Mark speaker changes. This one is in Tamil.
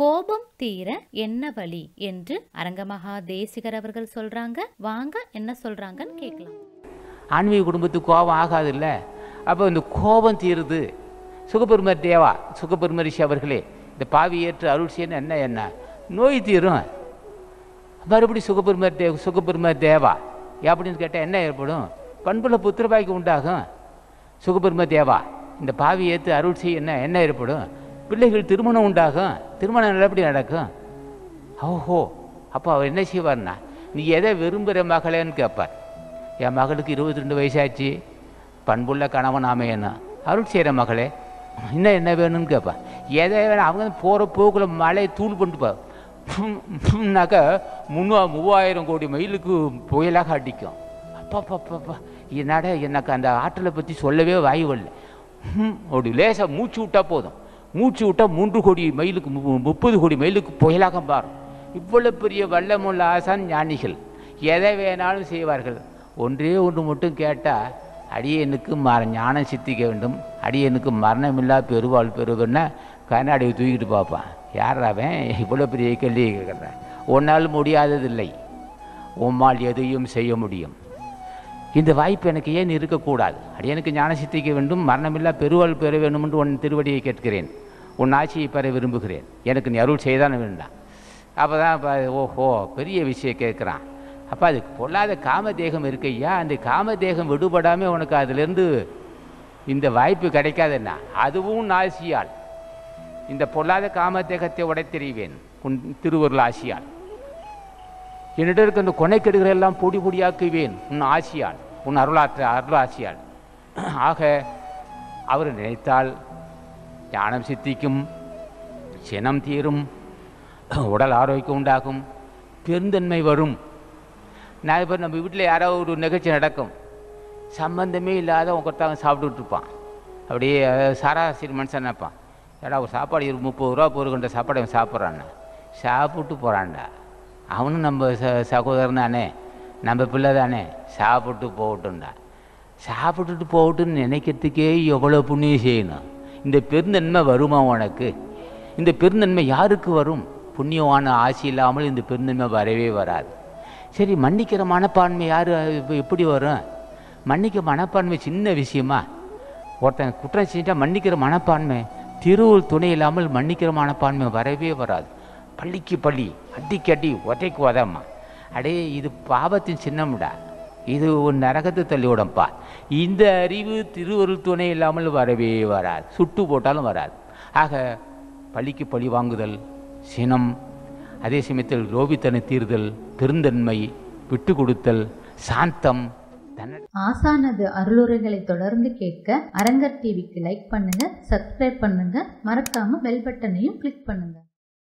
Speaker 1: கோபம் தீர என்ன வழி என்று அரங்கமகா தேசிகர் அவர்கள் சொல்றாங்க வாங்க என்ன சொல்றாங்கன்னு கேட்கலாம்
Speaker 2: ஆன்மீக குடும்பத்துக்கு கோபம் ஆகாதுல்ல அப்போ இந்த கோபம் தீருது சுகபெருமர் தேவா சுகபெரும ரிஷி அவர்களே இந்த பாவி ஏற்று அருள் செய்யணும் என்ன என்ன நோய் தீரும் மறுபடி சுகபெருமர் தே சுகபெருமர் தேவா அப்படின்னு கேட்டால் என்ன ஏற்படும் பண்புல புத்திரபாய்க்கு உண்டாகும் சுகபெரும தேவா இந்த பாவி ஏற்று அருள் செய்ய என்ன என்ன ஏற்படும் பிள்ளைகள் திருமணம் உண்டாகும் திருமணம் நல்லபடி நடக்கும் ஓஹோ அப்போ அவர் என்ன செய்வார்னா நீ எதை விரும்புகிற மகளேன்னு கேட்பார் என் மகளுக்கு இருபத்தி ரெண்டு வயசாச்சு பண்புள்ள கணவன் அமையணும் அருள் செய்கிற மகளே இன்னும் என்ன வேணும்னு கேட்பான் எதை வேணும் அவங்க போகிற போக்கில் மழையை தூள் பண்ணிட்டு போனாக்கா முன்னூ மூவாயிரம் கோடி மைலுக்கு புயலாக அடிக்கும் அப்பா என்னடா எனக்கு அந்த ஆற்றலை பற்றி சொல்லவே வாயு வரல ஹம், அப்படி லேசாக மூச்சு விட்டா போதும் மூச்சு விட்டா மூன்று கோடி மைலுக்கு மு- முப்பது கோடி மைலுக்கு புயலாக மாறும் இவ்வளவு பெரிய வல்லமுள்ள ஆசான் ஞானிகள் எதை வேணாலும் செய்வார்கள் ஒன்றே ஒன்று மட்டும் கேட்டால் அடியனுக்கு மர ஞானம் சித்திக்க வேண்டும் அடியனுக்கு மரணமில்லா பெருவாள் பெறுவன்னா கண்ணாடியை தூக்கிட்டு பார்ப்பான் யார் அவன் இவ்வளோ பெரிய கேள்வி கேட்குறேன் உன்னால் முடியாததில்லை உம்மால் எதையும் செய்ய முடியும் இந்த வாய்ப்பு எனக்கு ஏன் இருக்கக்கூடாது அடியனுக்கு ஞான சித்திக்க வேண்டும் மரணமில்லா பெருவாள் பெற வேண்டும் என்று உன் திருவடியை கேட்கிறேன் உன் ஆட்சியை பெற விரும்புகிறேன் எனக்கு நீ அருள் செய்தான் வேண்டாம் அப்போ தான் ஓஹோ பெரிய விஷயம் கேட்குறான் அப்போ அது பொல்லாத காமதேகம் இருக்கையா அந்த காமதேகம் விடுபடாமல் உனக்கு அதிலிருந்து இந்த வாய்ப்பு கிடைக்காதுன்னா அதுவும் நாசியால் இந்த பொல்லாத காமதேகத்தை உடைத்தெறிவேன் உன் திருவருள் ஆசியால் என்னிடம் இருக்க இந்த கொனைக்கெடுகளை எல்லாம் பொடி பொடியாக்குவேன் உன் ஆசியால் உன் அருளாற்ற அருளாசியால் ஆக அவர் நினைத்தால் ஞானம் சித்திக்கும் சினம் தீரும் உடல் ஆரோக்கியம் உண்டாகும் பெருந்தன்மை வரும் நான் இப்போ நம்ம வீட்டில் யாரோ ஒரு நிகழ்ச்சி நடக்கும் சம்பந்தமே இல்லாத ஒருத்தவங்க சாப்பிட்டுட்டு இருப்பான் அப்படியே அஹ், சராசரி மனுஷன் நினைப்பான் ஏடா ஒரு சாப்பாடு இரு முப்பது ரூபா பொருள்கின்ற சாப்பாடு அவன் சாப்பிட்றான்னா சாப்பிட்டு போகிறான்டா அவனும் நம்ம ச சகோதரன் தானே நம்ம பிள்ளை தானே சாப்பிட்டு போகட்டும்டா சாப்பிட்டுட்டு போகட்டும்னு நினைக்கிறதுக்கே எவ்வளோ புண்ணியம் செய்யணும் இந்த பெருந்தன்மை வருமா உனக்கு இந்த பெருந்தன்மை யாருக்கு வரும் புண்ணியமான ஆசை இல்லாமல் இந்த பெருந்தன்மை வரவே வராது சரி மன்னிக்கிற மனப்பான்மை யார் இப்போ எப்படி வரும் மன்னிக்க மனப்பான்மை சின்ன விஷயமா ஒருத்தன் குற்றம் செஞ்சால் மன்னிக்கிற மனப்பான்மை திருவுள் துணை இல்லாமல் மன்னிக்கிற மனப்பான்மை வரவே வராது பள்ளிக்கு பள்ளி அடிக்கு அடி ஒற்றைக்கு உதம்மா அடே இது பாவத்தின் சின்னம்டா இது ஒரு நரகத்தை தள்ளிவிடம்பா இந்த அறிவு திருவருள் துணை இல்லாமல் வரவே வராது சுட்டு போட்டாலும் வராது ஆக பள்ளிக்கு பழி வாங்குதல் சினம் அதே சமயத்தில் ரோபித்தனை தீர்தல் பெருந்தன்மை விட்டு கொடுத்தல் சாந்தம் தன்ன
Speaker 3: ஆசானது அருளுரைகளை தொடர்ந்து கேட்க அரங்கர் டிவிக்கு லைக் பண்ணுங்க சப்ஸ்கிரைப் பண்ணுங்க மறக்காம பெல் பட்டனையும் கிளிக் பண்ணுங்க